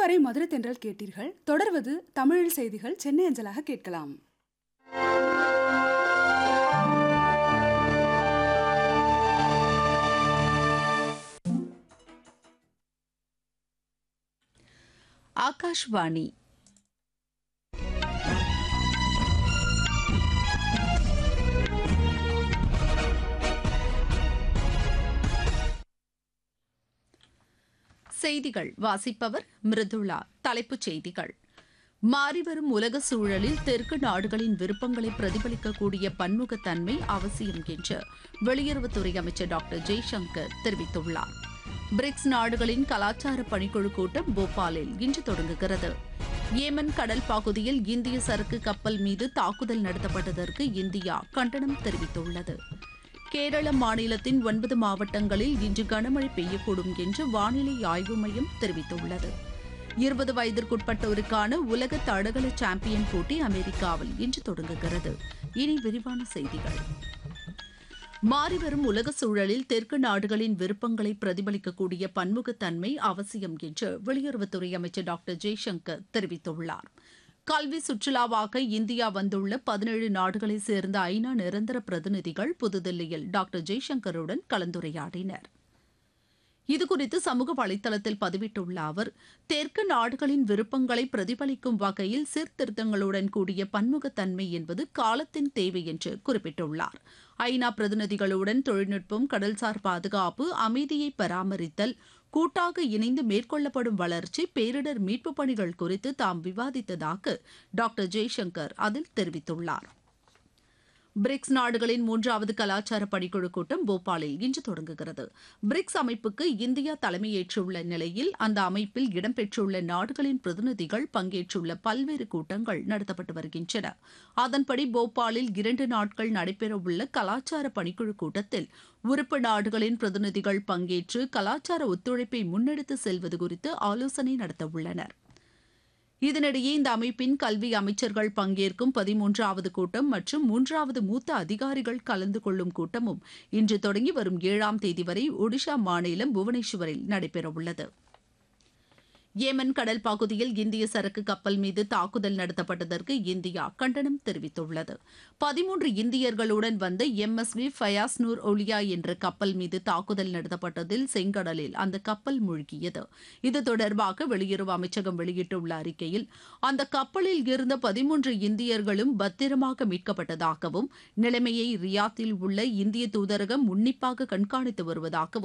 இதுவரை மதுரை தென்றல் கேட்டீர்கள் தொடர்வது தமிழில் செய்திகள் சென்னை அஞ்சலாக கேட்கலாம் ஆகாஷ்வாணி செய்திகள் வாசிப்பவர் மிருதுளா தலைப்புச் செய்திகள் மாறிவரும் உலக சூழலில் தெற்கு நாடுகளின் விருப்பங்களை பிரதிபலிக்கக்கூடிய பன்முகத்தன்மை அவசியம் என்று வெளியுறவுத்துறை அமைச்சர் டாக்டர் ஜெய்சங்கர் தெரிவித்துள்ளார் பிரிக்ஸ் நாடுகளின் கலாச்சார பணிக்குழு கூட்டம் போபாலில் இன்று தொடங்குகிறது ஏமன் கடல் பகுதியில் இந்திய சரக்கு கப்பல் மீது தாக்குதல் நடத்தப்பட்டதற்கு இந்தியா கண்டனம் தெரிவித்துள்ளது கேரள மாநிலத்தின் ஒன்பது மாவட்டங்களில் இன்று கனமழை பெய்யக்கூடும் என்று வானிலை ஆய்வு மையம் தெரிவித்துள்ளது இருபது வயதிற்குட்பட்டோருக்கான உலக தடகள சாம்பியன் போட்டி அமெரிக்காவில் இன்று தொடங்குகிறது இனி விரிவான செய்திகள் மாறிவரும் உலக சூழலில் தெற்கு நாடுகளின் விருப்பங்களை பிரதிபலிக்கக்கூடிய பன்முகத்தன்மை அவசியம் என்று வெளியுறவுத்துறை அமைச்சர் டாக்டர் ஜெய்சங்கர் தெரிவித்துள்ளார் கல்வி சுற்றுலாவாக இந்தியா வந்துள்ள பதினேழு நாடுகளைச் சேர்ந்த ஐநா நிரந்தர பிரதிநிதிகள் புதுதில்லியில் டாக்டர் ஜெய்சங்கருடன் கலந்துரையாடினர் இதுகுறித்து சமூக வலைதளத்தில் பதிவிட்டுள்ள அவர் தெற்கு நாடுகளின் விருப்பங்களை பிரதிபலிக்கும் வகையில் சீர்திருத்தங்களுடன் கூடிய பன்முகத்தன்மை என்பது காலத்தின் தேவை என்று குறிப்பிட்டுள்ளார் ஐநா பிரதிநிதிகளுடன் தொழில்நுட்பம் கடல்சார் பாதுகாப்பு அமைதியை பராமரித்தல் கூட்டாக இணைந்து மேற்கொள்ளப்படும் வளர்ச்சி பேரிடர் மீட்புப் பணிகள் குறித்து தாம் விவாதித்ததாக டாக்டர் ஜெய்சங்கர் அதில் தெரிவித்துள்ளார் பிரிக்ஸ் நாடுகளின் மூன்றாவது கலாச்சார பணிக்குழு கூட்டம் போபாலில் இன்று தொடங்குகிறது பிரிக்ஸ் அமைப்புக்கு இந்தியா தலைமையேற்றுள்ள நிலையில் அந்த அமைப்பில் இடம்பெற்றுள்ள நாடுகளின் பிரதிநிதிகள் பங்கேற்றுள்ள பல்வேறு கூட்டங்கள் நடத்தப்பட்டு வருகின்றன அதன்படி போபாலில் இரண்டு நாட்கள் நடைபெறவுள்ள கலாச்சார பணிக்குழு கூட்டத்தில் உறுப்பு நாடுகளின் பிரதிநிதிகள் பங்கேற்று கலாச்சார ஒத்துழைப்பை முன்னெடுத்து செல்வது குறித்து ஆலோசனை நடத்தவுள்ளனர் இதனிடையே இந்த அமைப்பின் கல்வி அமைச்சர்கள் பங்கேற்கும் பதிமூன்றாவது கூட்டம் மற்றும் மூன்றாவது மூத்த அதிகாரிகள் கலந்து கொள்ளும் கூட்டமும் இன்று தொடங்கி வரும் ஏழாம் தேதி வரை ஒடிஷா மாநிலம் புவனேஸ்வரில் நடைபெறவுள்ளது ஏமன் கடல் பகுதியில் இந்திய சரக்கு கப்பல் மீது தாக்குதல் நடத்தப்பட்டதற்கு இந்தியா கண்டனம் தெரிவித்துள்ளது பதிமூன்று இந்தியர்களுடன் வந்த M S V Fayaz Noor Oliya என்ற கப்பல் மீது தாக்குதல் நடத்தப்பட்டதில் செங்கடலில் அந்த கப்பல் மூழ்கியது இது தொடர்பாக வெளியுறவு அமைச்சகம் வெளியிட்டுள்ள அறிக்கையில் அந்த கப்பலில் இருந்த பதிமூன்று இந்தியர்களும் பத்திரமாக மீட்கப்பட்டதாகவும் நிலைமையை ரியாத்தில் உள்ள இந்திய தூதரகம் உன்னிப்பாக கண்காணித்து வருவதாகவும்